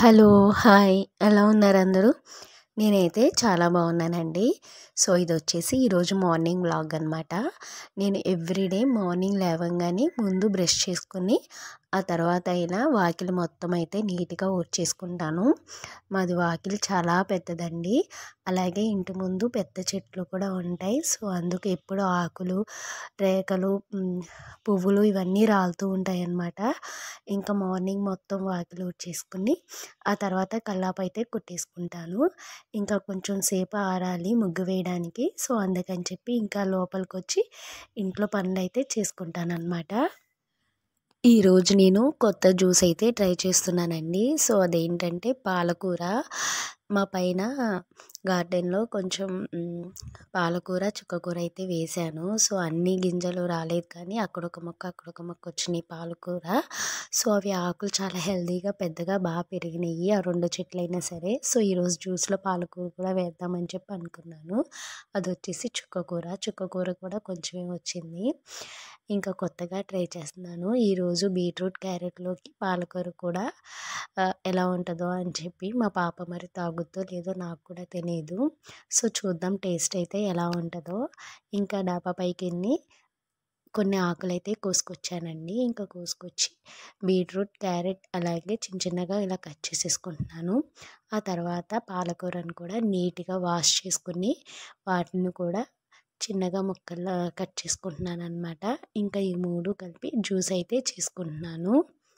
Hello! Hi! ఎలా ఉన్నారు అందరూ? నేనైతే చాలా బాగున్నానండి. సో, ఇదొచ్చేసి ఈరోజు మార్నింగ్ వ్లాగ్ అనమాట. నేను ఎవ్రీడే మార్నింగ్ లేవంగానే ముందు బ్రష్ చేసుకొని, ఆ తర్వాత అయినా వాకిలి మొత్తం అయితే నీట్‌గా ఊడ్చేసుకుంటాను. మాది వాకిలి చాలా పెద్దదండి. అలాగే ఇంటి ముందు పెద్ద చెట్లు కూడా ఉంటాయి. సో, అందుకు ఎప్పుడూ ఆకులు, రేఖలు, హ్మ్, పువ్వులు ఇవన్నీ రాలుతూ ఉంటాయన్నమాట. ఇంకా మార్నింగ్ మొత్తం వాకిలి ఊడ్చేసుకొని, ఆ తర్వాత కల్లాపైతే కొట్టేసుకుంటాను. ఇంకా కొంచెం సేపు ఆరాలి ముగ్గు వేయడానికి. సో, అందుకని చెప్పి ఇంకా లోపలికొచ్చి ఇంట్లో పనులైతే చేసుకుంటాననమాట. ఈరోజు నేను కొత్త జ్యూస్ అయితే ట్రై చేస్తున్నానండి. సో, అదేంటంటే పాలకూర. మా పైన గార్డెన్‌లో కొంచెం హ్మ్, పాలకూర, చుక్కకూర అయితే వేశాను. సో, అన్ని గింజలు రాలేదు కానీ అక్కడొక మొక్క, అక్కడొక మొక్క వచ్చినాయి పాలకూర. సో, అవి ఆకులు చాలా హెల్తీగా పెద్దగా బాగా పెరిగినాయి. ఆ 2 చెట్లైనా సరే. సో, ఈరోజు జ్యూస్‌లో పాలకూర కూడా వేద్దామని చెప్పి అనుకున్నాను. అదొచ్చేసి చుక్కకూర. చుక్కకూర కూడా కొంచెమే వచ్చింది. ఇంకా కొత్తగా ట్రై చేస్తున్నాను. ఈరోజు బీట్రూట్, క్యారెట్‌లోకి పాలకూర కూడా ఆహ్, ఎలా ఉంటదో అని చెప్పి మా పాప మరి తాగుద్దో లేదో నాకు కూడా తెలీదు. సో, చూద్దాం టేస్ట్ అయితే ఎలా ఉంటదో. ఇంకా డాబా పైకెళ్ళి కొన్ని ఆకులైతే కోసుకొచ్చానండి. ఇంకా కోసుకొచ్చి బీట్రూట్, క్యారెట్ అలాగే చిన్న చిన్నగా ఇలా కట్ చేసేసుకుంటున్నాను. ఆ తర్వాత పాలకూరను కూడా నీట్‌గా వాష్ చేసుకొని, వాటిని కూడా చిన్నగా ముక్కల్లా కట్ చేసుకుంటున్నాననమాట. ఇంకా ఈ 3 కలిపి జ్యూస్ అయితే చేసుకుంటున్నాను.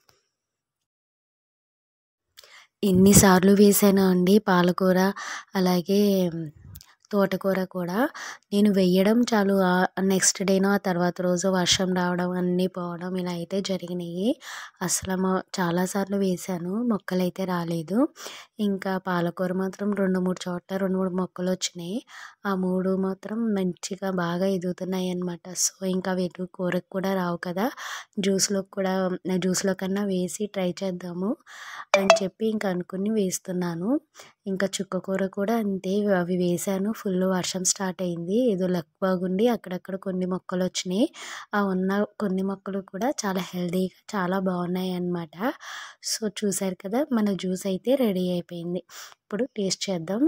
ఎన్ని సార్లు వేశానో అండి పాలకూర, అలాగే తోటకూర కూడా. నేను వెయ్యడం చాలు ఆహ్, నెక్స్ట్ డేనో, ఆ తర్వాత రోజు వర్షం రావడం, అన్నీ పోవడం ఇలా అయితే జరిగినాయి. అసలు మ చాలా సార్లు వేశాను. మొక్కలైతే రాలేదు. ఇంకా పాలకూర మాత్రం 2, 3 చోట్ల 2, 3 మొక్కలొచ్చినాయి. ఆ 3 మాత్రం మంచిగా బాగా ఎదుగుతున్నాయన్నమాట. సో, ఇంకా అవి ఎటు కూరకు కూడా రావు కదా! జ్యూస్‌లోకి కూడా జ్యూస్‌లో కన్నా వేసి ట్రై చేద్దాము అని చెప్పి ఇంకా అనుకుని వేస్తున్నాను. ఇంకా చుక్కకూర కూడా అంతే అవి వేశాను. ఫుల్ వర్షం స్టార్ట్ అయింది. ఏదో లక్ బాగుండి అక్కడక్కడ కొన్ని మొక్కలొచ్చినాయి. ఆ ఉన్న కొన్ని మొక్కలు కూడా చాలా హెల్తీగా చాలా బాగున్నాయన్నమాట. సో, చూసారు కదా! మన జ్యూస్ అయితే రెడీ అయిపోయింది. ఇప్పుడు టేస్ట్ చేద్దాం.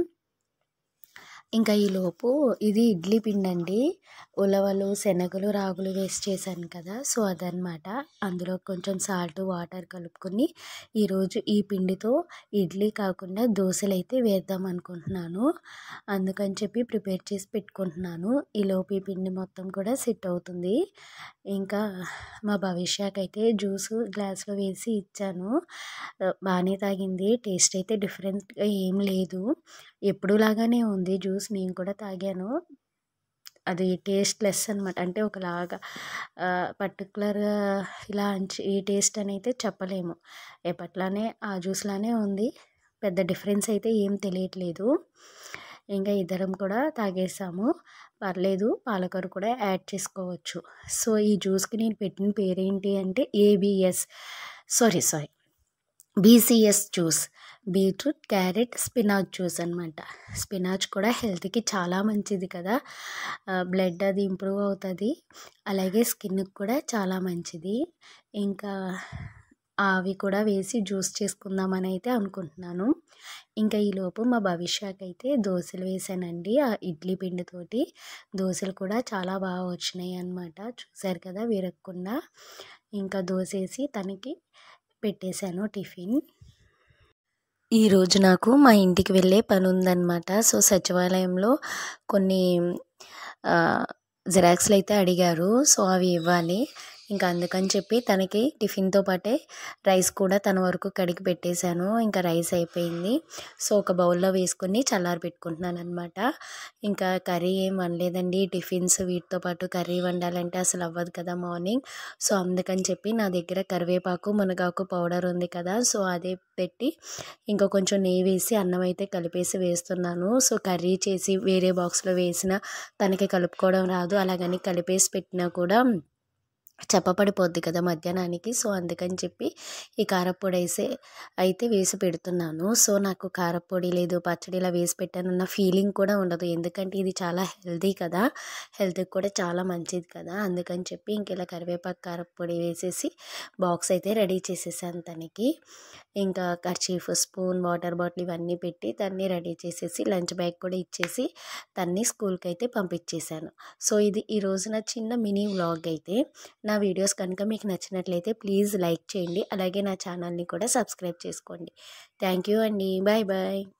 ఇంకా ఈలోపు ఇది ఇడ్లీ పిండండి. ఉలవలు, శనగలు, రాగులు వేసి చేశాను కదా! సో, అదనమాట. అందులో కొంచెం సాల్ట్, వాటర్ కలుపుకొని ఈరోజు ఈ పిండితో ఇడ్లీ కాకుండా దోసెలైతే వేద్దాం అనుకుంటున్నాను. అందుకని చెప్పి ప్రిపేర్ చేసి పెట్టుకుంటున్నాను. ఈలోపు ఈ పిండి మొత్తం కూడా సెట్ అవుతుంది. ఇంకా మా భవిష్యకైతే జ్యూస్ గ్లాస్‌లో వేసి ఇచ్చాను. ఆహ్, బానే తాగింది. టేస్ట్ అయితే డిఫరెంట్‌గా ఏం లేదు. ఎప్పుడులాగానే ఉంది జ్యూస్. నేను కూడా తాగాను. అది టేస్ట్‌లెస్ అనమాట. అంటే ఒకలాగా ఆహ్, పర్టిక్యులర్‌గా ఇలా అంచి ఈ టేస్ట్ అనైతే చెప్పలేము. ఎప్పట్లానే ఆ జ్యూస్‌లానే ఉంది. పెద్ద డిఫరెన్స్ అయితే ఏం తెలియట్లేదు. ఇంకా ఇద్దరం కూడా తాగేసాము. పర్లేదు పాలకూర కూడా యాడ్ చేసుకోవచ్చు. సో, ఈ జ్యూస్‌కి నేను పెట్టిన పేరేంటి అంటే ABS sorry, sorry BCS juice. Beetroot, carrot, spinach juice అనమాట. స్పినాచ్ కూడా హెల్త్‌కి చాలా మంచిది కదా! ఆహ్, బ్లడ్ అది ఇంప్రూవ్ అవుతది. అలాగే స్కిన్‌కి కూడా చాలా మంచిది. ఇంకా అవి కూడా వేసి జ్యూస్ చేసుకుందామని అయితే అనుకుంటున్నాను. ఇంకా ఈలోపు మా భవిష్యకైతే దోసెలు వేశానండి. ఆ ఇడ్లీ పిండితోటి. దోసెలు కూడా చాలా బాగా వచ్చినాయి అనమాట. చూసారు కదా! విరగకుండా. ఇంకా దోసేసి తనకి పెట్టేశాను టిఫిన్. ఈరోజు నాకు మా ఇంటికి వెళ్ళే పనుందనమాట. సో, సచివాలయంలో కొన్ని ఆహ్, జిరాక్స్‌లయితే అడిగారు. సో, అవి ఇవ్వాలి. ఇంకా అందుకని చెప్పి తనకి టిఫిన్‌తో పాటే రైస్ కూడా తన వరకు కడిగి పెట్టేశాను. ఇంకా రైస్ అయిపోయింది. సో, ఒక బౌల్‌లో వేసుకొని చల్లారబెట్టుకుంటున్నాననమాట. ఇంకా కర్రీ ఏం వండలేదండి. టిఫిన్స్ వీటితో పాటు కర్రీ వండాలంటే అసలు అవ్వదు కదా మార్నింగ్. సో, అందుకని చెప్పి నా దగ్గర కరివేపాకు, మునగాకు పౌడర్ ఉంది కదా! సో, అదే పెట్టి ఇంకా కొంచెం నెయ్యి వేసి అన్నం అయితే కలిపేసి వేస్తున్నాను. సో, కర్రీ చేసి వేరే బాక్స్‌లో వేసినా తనకి కలుపుకోవడం రాదు. అలాగని కలిపేసి పెట్టినా కూడా చప్పపడిపోద్ది కదా మధ్యాహ్నానికి సో అందుకని చెప్పి ఈ కారప్పొడి వేసే అయితే వేసి పెడుతున్నాను సో నాకు కారప్పొడి లేదు పచ్చడి ఇలా వేసి పెట్టానన్న ఫీలింగ్ కూడా ఉండదు ఎందుకంటే ఇది చాలా హెల్దీ కదా హెల్త్కి కూడా చాలా మంచిది కదా అందుకని చెప్పి ఇంక ఇలా కరివేపాకు కారప్పొడి వేసేసి బాక్స్ అయితే రెడీ చేసేసాను తనకి ఇంకా కర్చీఫ్ స్పూన్ వాటర్ బాటిల్ ఇవన్నీ పెట్టి తన్ని రెడీ చేసేసి లంచ్ బ్యాగ్ కూడా ఇచ్చేసి తన్ని స్కూల్కి అయితే పంపించేశాను సో ఇది ఈ రోజున చిన్న మినీ వ్లాగ్ అయితే నా వీడియోస్ కనుక మీకు నచ్చినట్లయితే ప్లీజ్ లైక్ చేయండి అలాగే నా ఛానల్ని కూడా సబ్స్క్రైబ్ చేసుకోండి థ్యాంక్ యూ అండి బాయ్ బాయ్